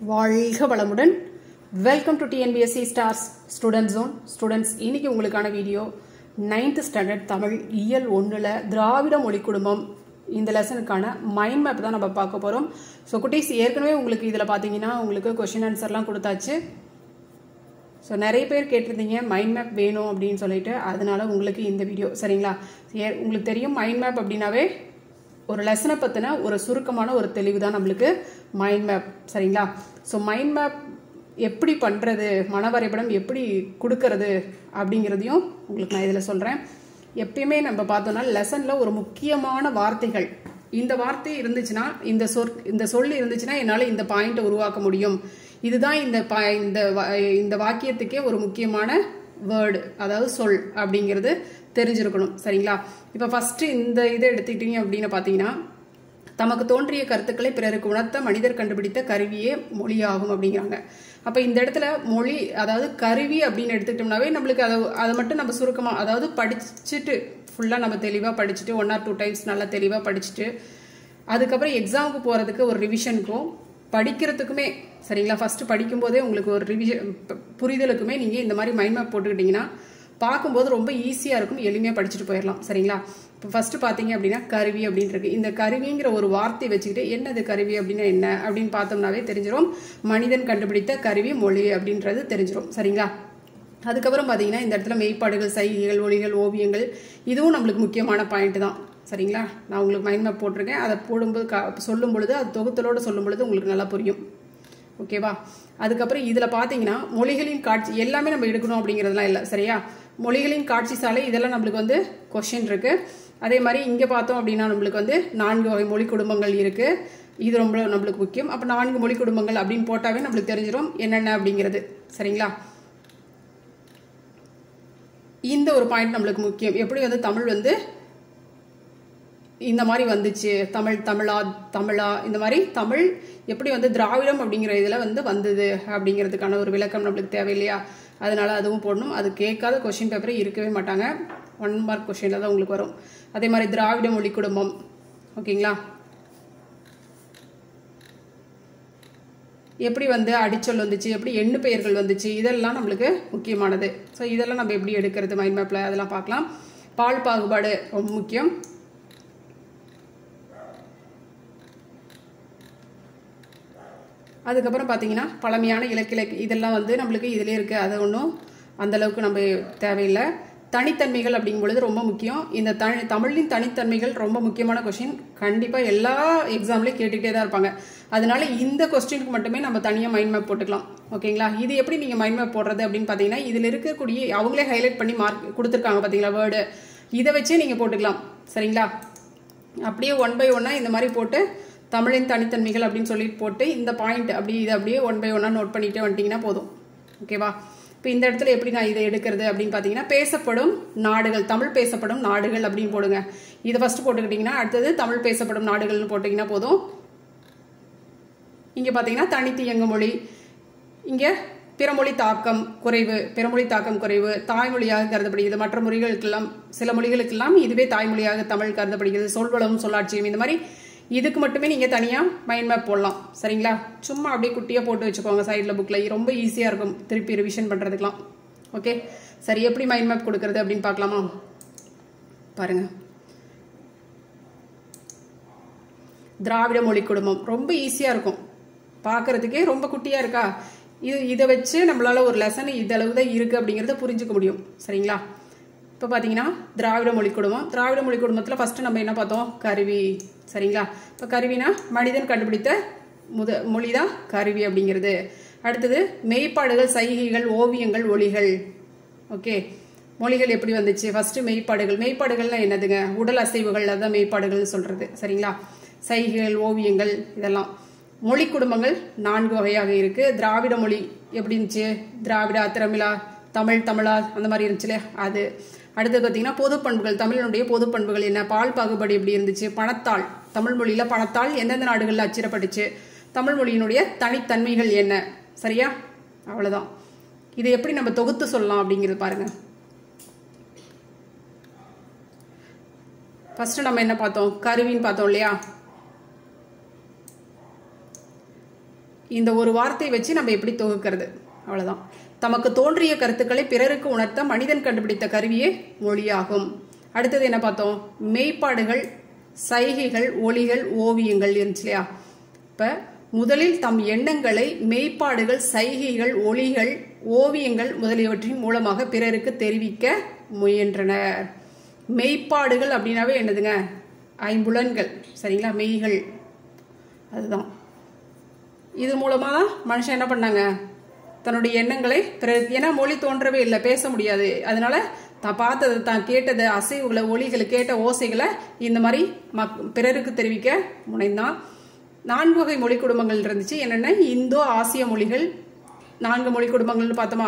வாழ்க வளமுடன் welcome to TNPSC stars student zone students இன்னைக்கு உங்களுக்கான வீடியோ நைன்த் ஸ்டாண்டர்ட் தமிழ் இயல் ஒன்றில் திராவிட மொழி குடும்பம் இந்த லெசனுக்கான மைண்ட் மேப் தான் நம்ம பார்க்க போகிறோம் ஸோ குட்டீஸ் ஏற்கனவே உங்களுக்கு இதில் பார்த்தீங்கன்னா உங்களுக்கு கொஷின் ஆன்சர்லாம் கொடுத்தாச்சு ஸோ நிறைய பேர் கேட்டிருந்தீங்க மைண்ட் மேப் வேணும் அப்படின்னு சொல்லிட்டு அதனால உங்களுக்கு இந்த வீடியோ சரிங்களா ஏ- உங்களுக்கு தெரியும் மைண்ட் மேப் அப்படின்னாவே ஒரு லெசனை பற்றின ஒரு சுருக்கமான ஒரு தெளிவு தான் நம்மளுக்கு மைண்ட் மேப் சரிங்களா ஸோ மைண்ட் மேப் எப்படி பண்ணுறது மன வரைபடம் எப்படி கொடுக்கறது அப்படிங்கிறதையும் உங்களுக்கு நான் இதில் சொல்கிறேன் எப்பயுமே நம்ம பார்த்தோம்னா லெசனில் ஒரு முக்கியமான வார்த்தைகள் இந்த வார்த்தை இருந்துச்சுன்னா இந்த சொற் இந்த சொல் இருந்துச்சுன்னா என்னால் இந்த பாயிண்ட்டை உருவாக்க முடியும் இதுதான் இந்த பா இந்த வா- இந்த வாக்கியத்துக்கே ஒரு முக்கியமான வேர்டு அதாவது சொல் அப்படிங்கிறது தெரிஞ்சிருக்கணும் சரிங்களா இப்போ ஃபர்ஸ்ட் இந்த இதை எடுத்துக்கிட்டீங்க அப்படின்னு பார்த்தீங்கன்னா தமக்கு தோன்றிய கருத்துக்களை பிறருக்கு உணர்த்த மனிதர் கண்டுபிடித்த கருவியே மொழியாகும் அப்படிங்கிறாங்க அப்போ இந்த இடத்துல மொழி அதாவது கருவி அப்படின்னு எடுத்துக்கிட்டோம்னாவே நம்மளுக்கு அதை அதை மட்டும் நம்ம சுருக்கமாக அதாவது படிச்சுட்டு ஃபுல்லாக நம்ம தெளிவாக படிச்சுட்டு ஒன் ஆர் டூ டைம்ஸ் நல்லா தெளிவாக படிச்சுட்டு அதுக்கப்புறம் எக்ஸாமுக்கு போகிறதுக்கு ஒரு ரிவிஷனுக்கும் படிக்கிறதுக்குமே சரிங்களா ஃபர்ஸ்ட் படிக்கும்போதே உங்களுக்கு ஒரு ரிவிஷன் புரிதலுக்குமே நீங்கள் இந்த மாதிரி மைண்ட் மேப் போட்டுக்கிட்டிங்கன்னா பார்க்கும்போது ரொம்ப ஈஸியாக இருக்கும் எளிமையாக படிச்சுட்டு போயிடலாம் சரிங்களா இப்போ ஃபர்ஸ்ட் பார்த்தீங்க அப்படின்னா கருவி அப்படின்னு இருக்கு இந்த கருவிங்கிற ஒரு வார்த்தை வச்சுக்கிட்டு என்னது கருவி அப்படின்னா என்ன அப்படின்னு பார்த்தோம்னாவே தெரிஞ்சிரும் மனிதன் கண்டுபிடித்த கருவி மொழி அப்படின்றது தெரிஞ்சிரும் சரிங்களா அதுக்கப்புறம் பார்த்தீங்கன்னா இந்த இடத்துல மெய்ப்பாடுகள் சைகைகள் ஒளிகள் ஓவியங்கள் இதுவும் நம்மளுக்கு முக்கியமான பாயிண்ட் தான் சரிங்களா நான் உங்களுக்கு மைண்ட் மேப் போட்டிருக்கேன் அதை போடும்போது கா சொல்லும் பொழுது அது தொகுத்தலோடு சொல்லும் பொழுது உங்களுக்கு நல்லா புரியும் ஓகேவா அதுக்கப்புறம் இதில் பார்த்தீங்கன்னா மொழிகளின் காட்சி எல்லாமே நம்ம எடுக்கணும் அப்படிங்கிறதுலாம் இல்லை சரியா மொழிகளின் காட்சி சாலை இதெல்லாம் நம்மளுக்கு வந்து கொஷின் இருக்கு அதே மாதிரி இங்கே பார்த்தோம் அப்படின்னா நம்மளுக்கு வந்து நான்கு வகை மொழி குடும்பங்கள் இருக்கு இது ரொம்ப நம்மளுக்கு முக்கியம் அப்போ நான்கு மொழி குடும்பங்கள் அப்படின்னு போட்டாவே நம்மளுக்கு தெரிஞ்சிடும் என்னென்ன அப்படிங்கிறது சரிங்களா இந்த ஒரு பாயிண்ட் நம்மளுக்கு முக்கியம் எப்படி வந்து தமிழ் வந்து இந்த மாதிரி வந்துச்சு தமிழ் தமிழா தமிழா இந்த மாதிரி தமிழ் எப்படி வந்து திராவிடம் அப்படிங்கிற இதில் வந்து வந்தது அப்படிங்கிறதுக்கான ஒரு விளக்கம் நம்மளுக்கு தேவையில்லையா அதனால அதுவும் போடணும் அது கேட்காத கொஷின் பேப்பரே இருக்கவே மாட்டாங்க ஒன் மார்க் கொஷினில் தான் உங்களுக்கு வரும் அதே மாதிரி திராவிட மொழி குடும்பம் ஓகேங்களா எப்படி வந்து அடிச்சொல் வந்துச்சு எப்படி எண்ணு பெயர்கள் வந்துச்சு இதெல்லாம் நம்மளுக்கு முக்கியமானது ஸோ இதெல்லாம் நம்ம எப்படி எடுக்கிறது மைண்ட் மேப்பில் அதெல்லாம் பார்க்கலாம் பால் பாகுபாடு ரொம்ப முக்கியம் அதுக்கப்புறம் பார்த்தீங்கன்னா பழமையான இலக்கிய இதெல்லாம் வந்து நம்மளுக்கு இதிலே இருக்குது அது ஒன்றும் அந்த அளவுக்கு நம்ம தேவையில்லை தனித்தன்மைகள் அப்படிங்கும் பொழுது ரொம்ப முக்கியம் இந்த தனி தமிழின் தனித்தன்மைகள் ரொம்ப முக்கியமான கொஷின் கண்டிப்பாக எல்லா எக்ஸாம்லேயும் கேட்டுக்கிட்டே தான் இருப்பாங்க அதனால இந்த கொஸ்டினுக்கு மட்டுமே நம்ம தனியாக மைண்ட் மேப் போட்டுக்கலாம் ஓகேங்களா இது எப்படி நீங்கள் மைண்ட் மேப் போடுறது அப்படின்னு பார்த்தீங்கன்னா இதில் இருக்கக்கூடிய அவங்களே ஹைலைட் பண்ணி மார்க் கொடுத்துருக்காங்க பார்த்தீங்களா வேர்டு இதை வச்சே நீங்கள் போட்டுக்கலாம் சரிங்களா அப்படியே ஒன் பை ஒன்னாக இந்த மாதிரி போட்டு தமிழின் தனித்தன்மைகள் அப்படின்னு சொல்லிட்டு போட்டு இந்த பாயிண்ட் அப்படி இதை அப்படியே ஒன் பை ஒன்னாக நோட் பண்ணிட்டே வந்துட்டீங்கன்னா போதும் ஓகேவா இப்போ இந்த இடத்துல எப்படி நான் இதை எடுக்கிறது அப்படின்னு பார்த்தீங்கன்னா பேசப்படும் நாடுகள் தமிழ் பேசப்படும் நாடுகள் அப்படின்னு போடுங்க இதை ஃபர்ஸ்ட் போட்டுக்கிட்டிங்கன்னா அடுத்தது தமிழ் பேசப்படும் நாடுகள்னு போட்டிங்கன்னா போதும் இங்கே பார்த்தீங்கன்னா தனித்து இயங்கு மொழி இங்கே பிறமொழி தாக்கம் குறைவு பிறமொழி தாக்கம் குறைவு தாய்மொழியாக கருதப்படுகிறது மற்ற மொழிகளுக்கெல்லாம் சில மொழிகளுக்கெல்லாம் இதுவே தாய்மொழியாக தமிழ் கருதப்படுகிறது சொல்வளமும் சொல்லாட்சியம் இந்த மாதிரி இதுக்கு மட்டுமே நீங்கள் தனியாக மைண்ட் மேப் போடலாம் சரிங்களா சும்மா அப்படியே குட்டியாக போட்டு வச்சுக்கோங்க சைடில் புக்கில் ரொம்ப ஈஸியாக இருக்கும் திருப்பி ரிவிஷன் பண்ணுறதுக்கெலாம் ஓகே சரி எப்படி மைண்ட் மேப் கொடுக்கறது அப்படின்னு பார்க்கலாமா பாருங்கள் திராவிட மொழி குடும்பம் ரொம்ப ஈஸியாக இருக்கும் பார்க்கறதுக்கே ரொம்ப குட்டியாக இருக்கா இது இதை வச்சு நம்மளால ஒரு லெசன் இதளவு தான் இருக்குது அப்படிங்கிறத புரிஞ்சுக்க முடியும் சரிங்களா இப்போ பார்த்தீங்கன்னா திராவிட மொழி குடும்பம் திராவிட மொழி குடும்பத்தில் ஃபஸ்ட்டு நம்ம என்ன பார்த்தோம் கருவி சரிங்களா இப்போ கருவினா மனிதன் கண்டுபிடித்த முத மொழி தான் கருவி அப்படிங்கிறது அடுத்தது மெய்ப்பாடுகள் சைகைகள் ஓவியங்கள் ஒளிகள் ஓகே மொழிகள் எப்படி வந்துச்சு ஃபர்ஸ்ட் மெய்ப்பாடுகள் மெய்ப்பாடுகள்னா என்னதுங்க உடல் அசைவுகள் அதான் மெய்ப்பாடுகள் சொல்றது சரிங்களா சைகைகள் ஓவியங்கள் இதெல்லாம் மொழி குடும்பங்கள் நான்கு வகையாக இருக்கு திராவிட மொழி எப்படி இருந்துச்சு திராவிடா திரமிழா தமிழ் தமிழா அந்த மாதிரி இருந்துச்சுல அது அடுத்து பார்த்தீங்கன்னா பொது பண்புகள் தமிழனுடைய பொது பண்புகள் என்ன பால் பாகுபாடு எப்படி இருந்துச்சு பணத்தாள் தமிழ் மொழியில பணத்தாள் எந்தெந்த நாடுகளில் அச்சிடப்பட்டுச்சு தமிழ் மொழியினுடைய தனித்தன்மைகள் என்ன சரியா அவ்வளவுதான் இதை எப்படி நம்ம தொகுத்து சொல்லலாம் அப்படிங்கிறது பாருங்க ஃபர்ஸ்ட் நம்ம என்ன பார்த்தோம் கருவின்னு பார்த்தோம் இல்லையா இந்த ஒரு வார்த்தையை வச்சு நம்ம எப்படி தொகுக்கிறது அவ்வளவுதான் தமக்கு தோன்றிய கருத்துக்களை பிறருக்கு உணர்த்த மனிதன் கண்டுபிடித்த கருவியே மொழியாகும் அடுத்தது என்ன பார்த்தோம் மெய்ப்பாடுகள் சைகைகள் ஒளிகள் ஓவியங்கள் இருந்துச்சு இல்லையா இப்ப முதலில் தம் எண்ணங்களை மெய்ப்பாடுகள் சைகைகள் ஒளிகள் ஓவியங்கள் முதலியவற்றின் மூலமாக பிறருக்கு தெரிவிக்க முயன்றனர் மெய்ப்பாடுகள் அப்படின்னாவே என்னதுங்க ஐம்புலன்கள் சரிங்களா மெய்கள் அதுதான் இது மூலமா தான் மனுஷன் என்ன பண்ணாங்க தன்னுடைய எண்ணங்களை பிறருக்கு ஏன்னா மொழி தோன்றவே இல்லை பேச முடியாது அதனால தான் பார்த்தது தான் கேட்டது அசைவுகளை ஒலிகளை கேட்ட ஓசைகளை இந்த மாதிரி மக் பிறருக்கு தெரிவிக்க முனைந்தான் நான்கு வகை மொழி குடும்பங்கள் இருந்துச்சு என்னென்ன இந்தோ ஆசிய மொழிகள் நான்கு மொழி குடும்பங்கள்னு பார்த்தோமா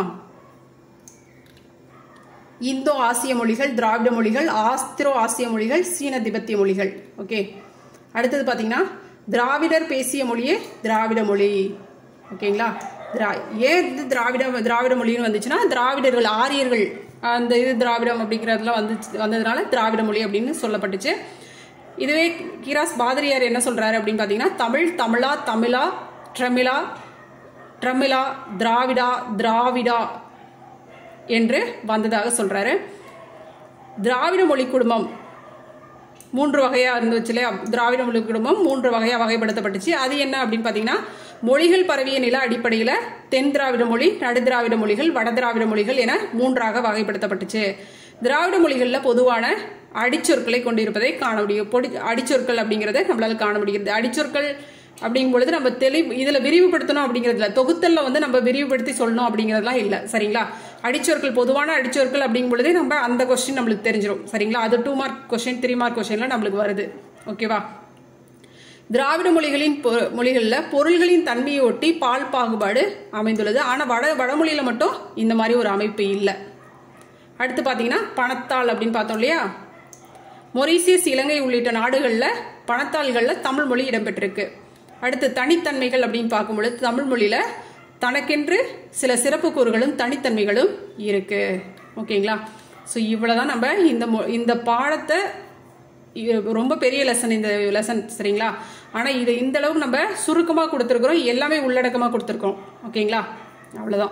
இந்தோ ஆசிய மொழிகள் திராவிட மொழிகள் ஆஸ்திரோ ஆசிய மொழிகள் சீன திபெத்திய மொழிகள் ஓகே அடுத்தது பார்த்தீங்கன்னா திராவிடர் பேசிய மொழியே திராவிட மொழி ஓகேங்களா திரா ஏன் இது திராவிட திராவிட மொழின்னு வந்துச்சுன்னா திராவிடர்கள் ஆரியர்கள் அந்த இது திராவிடம் அப்படிங்கிறதுலாம் வந்து வந்ததுனால திராவிட மொழி அப்படின்னு சொல்லப்பட்டுச்சு இதுவே கிராஸ் பாதிரியார் என்ன சொல்றாரு அப்படின்னு பார்த்தீங்கன்னா தமிழ் தமிழா தமிழா ட்ரமிழா ட்ரமிழா திராவிடா திராவிடா என்று வந்ததாக சொல்றாரு திராவிட மொழி குடும்பம் மூன்று வகையா இருந்துச்சு இல்லையா திராவிட மொழி குடும்பம் மூன்று வகையா வகைப்படுத்தப்பட்டுச்சு அது என்ன அப்படின்னு பாத்தீங்கன்னா மொழிகள் பரவிய நில அடிப்படையில தென் திராவிட மொழி நடு திராவிட மொழிகள் வட திராவிட மொழிகள் என மூன்றாக வகைப்படுத்தப்பட்டுச்சு திராவிட மொழிகள்ல பொதுவான அடிச்சொற்களை கொண்டிருப்பதை காண முடியும் பொடி அடிச்சொற்கள் அப்படிங்கறத நம்மளால காண முடிகிறது அடிச்சொற்கள் அப்படிங்கும் பொழுது நம்ம தெளிவு இதுல விரிவுபடுத்தணும் அப்படிங்கிறதுல தொகுத்தல்ல வந்து நம்ம விரிவுபடுத்தி சொல்லணும் அப்படிங்கறதுலாம் இல்ல சரிங்களா அடிச்சொற்கள் பொதுவான அடிச்சொற்கள் அப்படிங்கும் பொழுதே நம்ம அந்த கொஸ்டின் நம்மளுக்கு தெரிஞ்சிடும் சரிங்களா அது two mark question three mark கொஸ்டின்ல நம்மளுக்கு வருது ஓகேவா திராவிட மொழிகளின் பொ- மொழிகள்ல பொருள்களின் தன்மையை ஒட்டி பால் பாகுபாடு அமைந்துள்ளது ஆனா வட வடமொழியில மட்டும் இந்த மாதிரி ஒரு அமைப்பு இல்லை அடுத்து பாத்தீங்கன்னா பணத்தாள் அப்படின்னு பார்த்தோம் இல்லையா மொரீசியஸ் இலங்கை உள்ளிட்ட நாடுகள்ல பணத்தாள்கள்ல தமிழ் மொழி இடம்பெற்றிருக்கு அடுத்து தனித்தன்மைகள் அப்படின்னு பார்க்கும்பொழுது தமிழ் மொழியில தனக்கென்று சில சிறப்பு கூறுகளும் தனித்தன்மைகளும் இருக்கு ஓகேங்களா ஸோ இவ்வளவுதான் நம்ம இந்த மொ- இந்த பாடத்தை இ- ரொம்ப பெரிய லெசன் இந்த லெசன் சரிங்களா ஆனா இது இந்த அளவுக்கு நம்ம சுருக்கமா கொடுத்துருக்குறோம் எல்லாமே உள்ளடக்கமா கொடுத்துருக்கோம் ஓகேங்களா அவ்வளவுதான்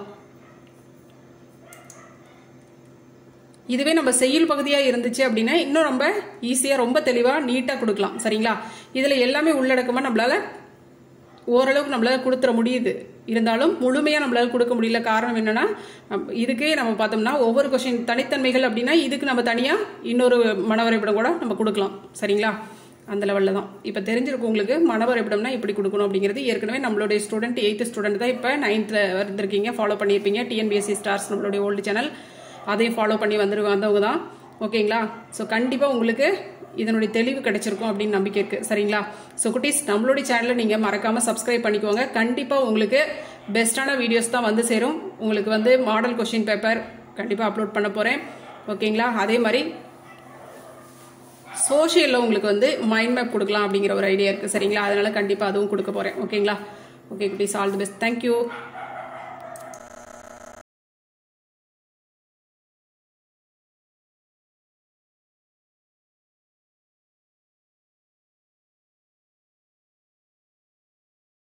இதுவே நம்ம செய்யுள் பகுதியா இருந்துச்சு அப்படின்னா இன்னும் நம்ம ஈஸியா ரொம்ப தெளிவா நீட்டா கொடுக்கலாம் சரிங்களா இதுல எல்லாமே உள்ளடக்கமா நம்மளால ஓரளவுக்கு நம்மளால கொடுத்துட முடியுது இருந்தாலும் முழுமையா நம்மளால கொடுக்க முடியல காரணம் என்னன்னா நம்ம- இதுக்கே நம்ம பார்த்தோம்னா ஒவ்வொரு கொஸ்டின் தனித்தன்மைகள் அப்படின்னா இதுக்கு நம்ம தனியா இன்னொரு மனவரைபடம் கூட நம்ம கொடுக்கலாம் சரிங்களா அந்த லெவலில் தான் இப்போ தெரிஞ்சிருக்கும் உங்களுக்கு மனவரைபடம்னா இப்படி கொடுக்கணும் அப்படிங்கிறது ஏற்கனவே நம்மளுடைய ஸ்டூடெண்ட் எயித்து ஸ்டூடெண்ட் தான் இப்போ நைன்த்தில் வந்திருக்கீங்க ஃபாலோ பண்ணியிருப்பீங்க டிஎன்பிஎஸ்சி ஸ்டார்ஸ் நம்மளுடைய ஓல்டு சேனல் அதையும் ஃபாலோ பண்ணி வந்துரு வந்தவங்க தான் ஓகேங்களா ஸோ கண்டிப்பாக உங்களுக்கு இதனுடைய தெளிவு கிடைச்சிருக்கும் அப்படின்னு நம்பிக்கை இருக்கு சரிங்களா ஸோ குட்டீஸ் நம்மளுடைய சேனலை நீங்கள் மறக்காம சப்ஸ்கிரைப் பண்ணிக்கோங்க கண்டிப்பாக உங்களுக்கு பெஸ்ட்டான வீடியோஸ் தான் வந்து சேரும் உங்களுக்கு வந்து மாடல் கொஷின் பேப்பர் கண்டிப்பாக அப்லோட் பண்ண போகிறேன் ஓகேங்களா அதே மாதிரி சோஷியலில் உங்களுக்கு வந்து மைண்ட் மேப் கொடுக்கலாம் அப்படிங்கிற ஒரு ஐடியா இருக்குது சரிங்களா அதனால கண்டிப்பாக அதுவும் கொடுக்க போகிறேன் ஓகேங்களா ஓகே குட்டீஸ் ஆல் தி பெஸ்ட் தேங்க்யூ